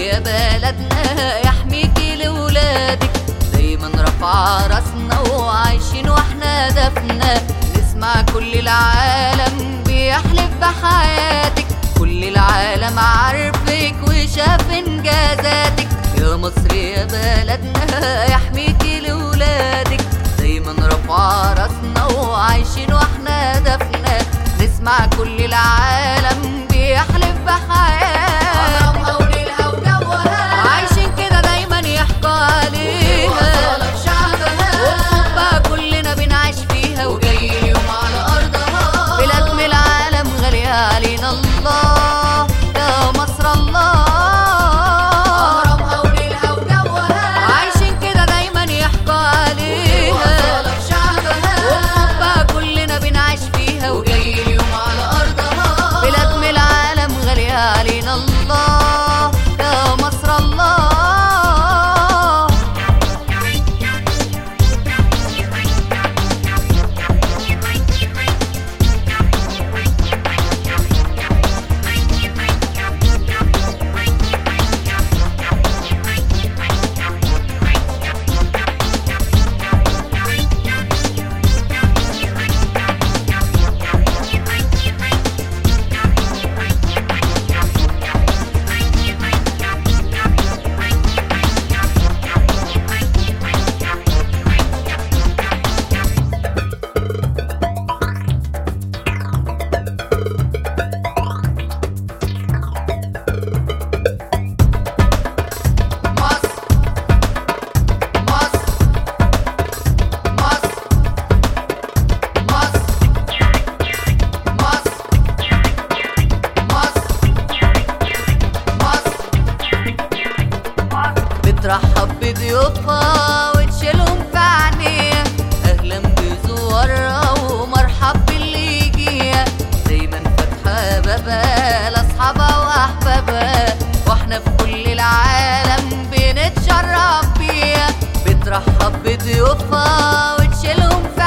يا بلدنا يحميكي لولادك دايما رافعة راسنا وعايشين واحنا دفنا نسمع كل العالم بيحلف بحياتك كل العالم عارفك وشاف انجازاتك يا مصر يا بلدنا يحميكي لولادك دايما رافعة راسنا وعايشين واحنا دفنا نسمع كل العالم بيحلف بحياتك عايشين كده دايما يحكوا عليها وبقى كلنا بنعيش فيها وجاي اليوم على ارضها بلاد من العالم غالية علينا الله يا مصر الله عايشين كده دايما يحكوا عليها وبقى كلنا بنعيش فيها وجاي اليوم على ارضها بلاد من العالم غالية علينا الله يا مصر الله مصر مصر مصر مصر مصر مصر مصر بترحب بضيوفها وتشيلهم في عينيها اهلا بزوارها ومرحب باللي يجيها دايما فاتحه بابها لاصحابها واحبابها واحنا في كل العالم بنتشرف بيها بترحب بضيوفها وتشيلهم في